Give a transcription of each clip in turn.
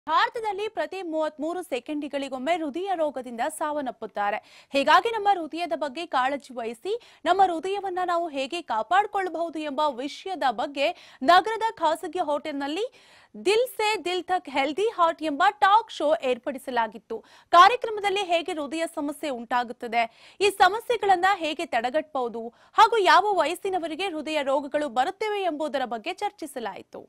ಭಾರತದಲ್ಲಿ ಪ್ರತಿ ಮೂವತ್ಮೂರು ಸೆಕೆಂಡ್ಗಳಿಗೊಮ್ಮೆ ಹೃದಯ ರೋಗದಿಂದ ಸಾವನ್ನಪ್ಪುತ್ತಾರೆ ಹೀಗಾಗಿ ನಮ್ಮ ಹೃದಯದ ಬಗ್ಗೆ ಕಾಳಜಿ ವಹಿಸಿ ನಮ್ಮ ಹೃದಯವನ್ನ ನಾವು ಹೇಗೆ ಕಾಪಾಡಿಕೊಳ್ಳಬಹುದು ಎಂಬ ವಿಷಯದ ಬಗ್ಗೆ ನಗರದ ಖಾಸಗಿ ಹೋಟೆಲ್ನಲ್ಲಿ ದಿಲ್ ಸೆ ದಿಲ್ ತಕ್ ಹೆಲ್ದಿ ಹಾರ್ಟ್ ಎಂಬ ಟಾಕ್ ಶೋ ಏರ್ಪಡಿಸಲಾಗಿತ್ತು ಕಾರ್ಯಕ್ರಮದಲ್ಲಿ ಹೇಗೆ ಹೃದಯ ಸಮಸ್ಯೆ ಉಂಟಾಗುತ್ತದೆ ಈ ಸಮಸ್ಯೆಗಳನ್ನ ಹೇಗೆ ತಡೆಗಟ್ಟಬಹುದು ಹಾಗೂ ಯಾವ ವಯಸ್ಸಿನವರಿಗೆ ಹೃದಯ ರೋಗಗಳು ಬರುತ್ತವೆ ಎಂಬುದರ ಬಗ್ಗೆ ಚರ್ಚಿಸಲಾಯಿತು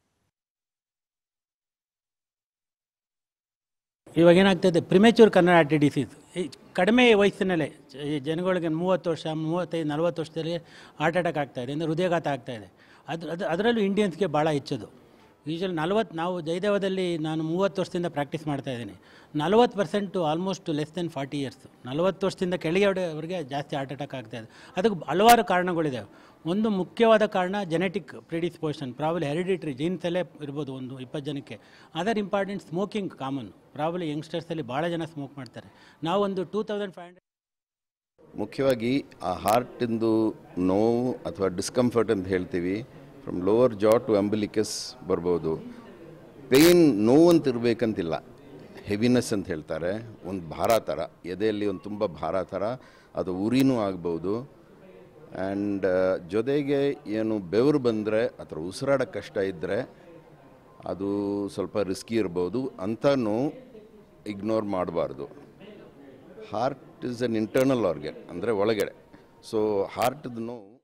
ಇವಾಗ ಏನಾಗ್ತದೆ ಪ್ರಿಮೇಚೂರ್ ಕನ್ನಡ ಡಿಸೀಸ್ ಈ ಕಡಿಮೆ ವಯಸ್ಸಿನಲ್ಲೇ ಜ- ಜನಗಳಿಗೆ ಮೂವತ್ತು ವರ್ಷ ಮೂವತ್ತೈದು ನಲ್ವತ್ತು ವರ್ಷದಲ್ಲಿ ಹಾರ್ಟ್ ಅಟ್ಯಾಕ್ ಆಗ್ತಾಯಿದೆ ಅಂದರೆ ಹೃದಯಘಾತ ಆಗ್ತಾಯಿದೆ ಅದು ಅದು ಅದರಲ್ಲೂ ಇಂಡಿಯನ್ಸ್ಗೆ ಭಾಳ ಹೆಚ್ಚದು ಯೂಶಲಿ ನಲ್ವತ್ತು ನಾವು ಜಯದೇವದಲ್ಲಿ ನಾನು ಮೂವತ್ತು ವರ್ಷದಿಂದ ಪ್ರಾಕ್ಟೀಸ್ ಮಾಡ್ತಾ ಇದ್ದೀನಿ ನಲ್ವತ್ತು percent almost less than forty years ನಲ್ವತ್ತು ವರ್ಷದಿಂದ ಕೆಳಗೆವರೆಗೆ ಜಾಸ್ತಿ ಹಾರ್ಟ್ ಅಟ್ಯಾಕ್ ಆಗ್ತಾಯಿದೆ ಅದಕ್ಕೆ ಹಲವಾರು ಕಾರಣಗಳಿದೆ ಒಂದು ಮುಖ್ಯವಾದ ಕಾರಣ ಜೆನೆಟಿಕ್ ಪ್ರಿಡಿಸ್ಪೋಷನ್ ಪ್ರಾಬಲಿ ಹೆರಿಡಿಟ್ರಿ ಜೀನ್ಸಲ್ಲೇ ಇರ್ಬೋದು ಒಂದು ಇಪ್ಪತ್ತು ಜನಕ್ಕೆ other important smoking common probably ಯಂಗ್ಸ್ಟರ್ಸಲ್ಲಿ ಭಾಳ ಜನ ಸ್ಮೋಕ್ ಮಾಡ್ತಾರೆ ನಾವೊಂದು ಟೂ ತೌಸಂಡ್ ಫೈವ್ ಹಂಡ್ರೆಡ್ ಮುಖ್ಯವಾಗಿ ಆ ಹಾರ್ಟಿಂದು ನೋವು ಅಥವಾ ಡಿಸ್ಕಂಫರ್ಟ್ ಅಂತ ಹೇಳ್ತೀವಿ from lower jaw to umbilicus ಬರ್ಬೋದು ಪೇಯ್ನ್ ನೋವು ಅಂತ ಇರಬೇಕಂತಿಲ್ಲ ಹೆವಿನೆಸ್ ಅಂತ ಹೇಳ್ತಾರೆ ಒಂದು ಭಾರ ಥರ ಎದೆಯಲ್ಲಿ ಒಂದು ತುಂಬ ಭಾರ ಥರ ಅದು ಉರಿನೂ ಆಗ್ಬೋದು ಆ್ಯಂಡ್ ಜೊತೆಗೆ ಏನು ಬೆವರು ಬಂದರೆ ಅಥವಾ ಉಸಿರಾಡೋಕ್ಕೆ ಕಷ್ಟ ಇದ್ದರೆ ಅದು ಸ್ವಲ್ಪ ರಿಸ್ಕಿ ಇರ್ಬೋದು ಅಂಥನೂ ಇಗ್ನೋರ್ ಮಾಡಬಾರ್ದು heart is an internal organ ಅಂದರೆ ಒಳಗಡೆ ಸೊ ಹಾರ್ಟ್ದು ನೋವು